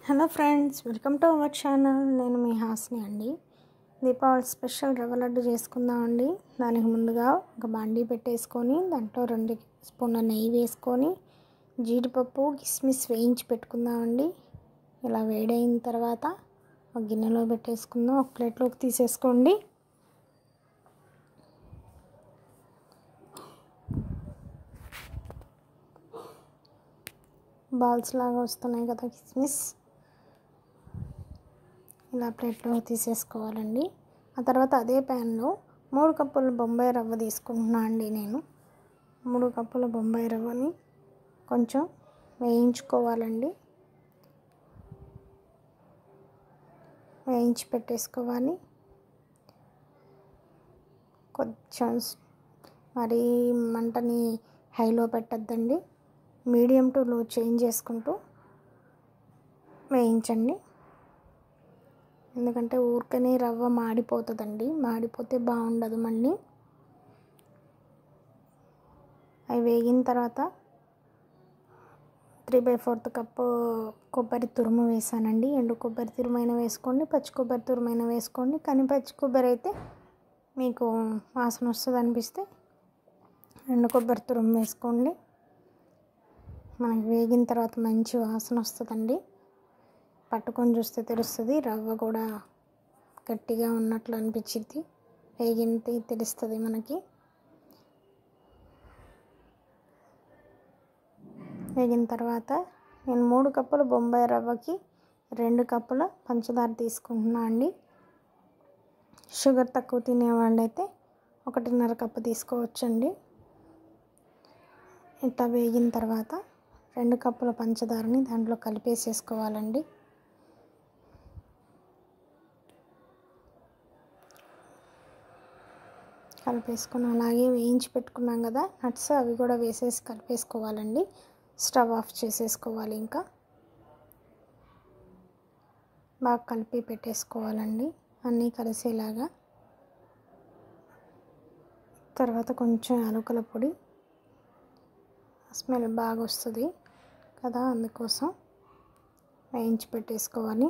hello friends welcome to our channel నేను మీ హాస్ని అండి దీపావళి స్పెషల్ రవ్వ లడ్డు చేసుకుందామండి దానికి ముందుగా ఒక బాండీ పెట్టేసుకొని దాంట్లో రెండు స్పూన్ల నెయ్యి వేసుకొని జీడిపప్పు కిస్మిస్ వేయించి పెట్టుకుందామండి ఇలా వేడైన తర్వాత ఒక గిన్నెలో పెట్టేసుకుందాం ఒక ప్లేట్లోకి తీసేసుకోండి బాల్స్ లాగా వస్తున్నాయి కదా కిస్మిస్ ఇలా ప్లేట్లో తీసేసుకోవాలండి ఆ తర్వాత అదే ప్యాన్లో మూడు కప్పుల బొంబాయి రవ్వ తీసుకుంటున్నా అండి నేను మూడు కప్పుల బొంబాయి రవ్వని కొంచెం వేయించుకోవాలండి వేయించి పెట్టేసుకోవాలి కొంచెం మరీ మంటని హైలో పెట్టద్దండి మీడియం టు లో చేంజ్ చేసుకుంటూ వేయించండి ఎందుకంటే ఊరికనే రవ్వ మాడిపోతుందండి మాడిపోతే బాగుండదు మళ్ళీ అవి వేగిన తర్వాత త్రీ బై ఫోర్త్ కప్పు కొబ్బరి తురుము వేసానండి ఎండు కొబ్బరి తురుమైనా వేసుకోండి పచ్చి కొబ్బరి తురుమైనా వేసుకోండి కానీ పచ్చి కొబ్బరి అయితే మీకు వాసన వస్తుంది అనిపిస్తే ఎండు కొబ్బరి తురుము వేసుకోండి మనకి వేగిన తర్వాత మంచి వాసన వస్తుందండి పట్టుకొని చూస్తే తెలుస్తుంది రవ్వ కూడా గట్టిగా ఉన్నట్లు అనిపించింది వేగింది తెలుస్తుంది మనకి వేగిన తర్వాత నేను మూడు కప్పుల బొంబాయి రవ్వకి రెండు కప్పుల పంచదార తీసుకుంటున్నా అండి షుగర్ తక్కువ తినే వాళ్ళైతే ఒకటిన్నర కప్పు తీసుకోవచ్చండి ఇట్లా వేగిన తర్వాత రెండు కప్పుల పంచదారని దాంట్లో కలిపేసేసుకోవాలండి కలిపేసుకుని అలాగే వేయించి పెట్టుకున్నాం కదా నట్స్ అవి కూడా వేసేసి కలిపేసుకోవాలండి స్టవ్ ఆఫ్ చేసేసుకోవాలి ఇంకా బాగా కలిపి పెట్టేసుకోవాలండి అన్నీ కలిసేలాగా తర్వాత కొంచెం యాలకుల పొడి స్మెల్ బాగా వస్తుంది కదా అందుకోసం వేయించి పెట్టేసుకోవాలి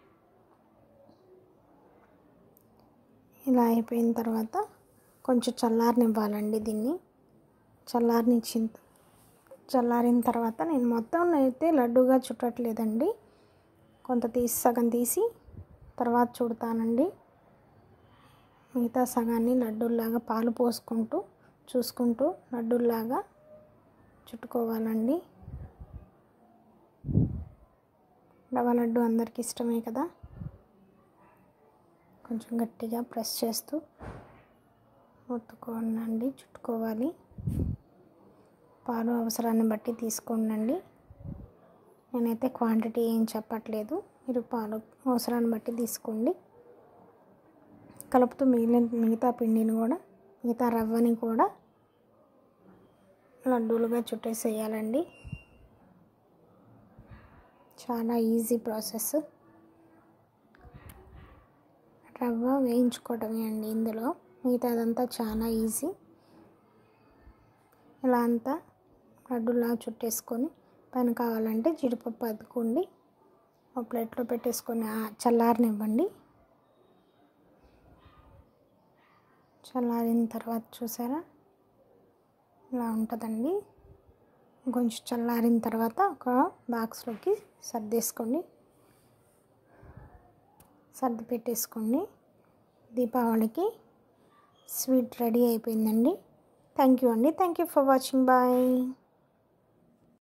ఇలా అయిపోయిన తర్వాత కొంచెం చల్లారనివ్వాలండి దీన్ని చల్లారనిచ్చిన చల్లారిన తర్వాత నేను మొత్తం అయితే లడ్డుగా చుట్టట్లేదండి కొంత తీసి సగం తీసి తర్వాత చుడతానండి మిగతా సగాన్ని లడ్డూల్లాగా పాలు పోసుకుంటూ చూసుకుంటూ లడ్డూల్లాగా చుట్టుకోవాలండి రవ్వ లడ్డు అందరికి ఇష్టమే కదా కొంచెం గట్టిగా ప్రెస్ చేస్తూ ఒత్తుకోనండి చుట్టుకోవాలి పాలు అవసరాన్ని బట్టి తీసుకోండి నేనైతే క్వాంటిటీ ఏం చెప్పట్లేదు మీరు పాలు అవసరాన్ని బట్టి తీసుకోండి కలుపుతూ మిగిలిన మిగతా పిండిని కూడా మిగతా రవ్వని కూడా లడ్డూలుగా చుట్టేసేయాలండి చాలా ఈజీ ప్రాసెస్ రవ్వ వేయించుకోవటమే అండి ఇందులో మిగతాదంతా చాలా ఈజీ ఇలా అంతా లడ్డులా చుట్టేసుకొని పైన కావాలంటే జీడిపప్పు అద్దుకోండి ఒక ప్లేట్లో పెట్టేసుకొని చల్లారనివ్వండి చల్లారిన తర్వాత చూసారా ఇలా ఉంటుందండి కొంచెం చల్లారిన తర్వాత ఒక బాక్స్లోకి సర్దేసుకోండి సర్ది పెట్టేసుకోండి దీపావళికి స్వీట్ రెడీ అయిపోయిందండి థ్యాంక్ యూ అండి thank you for watching bye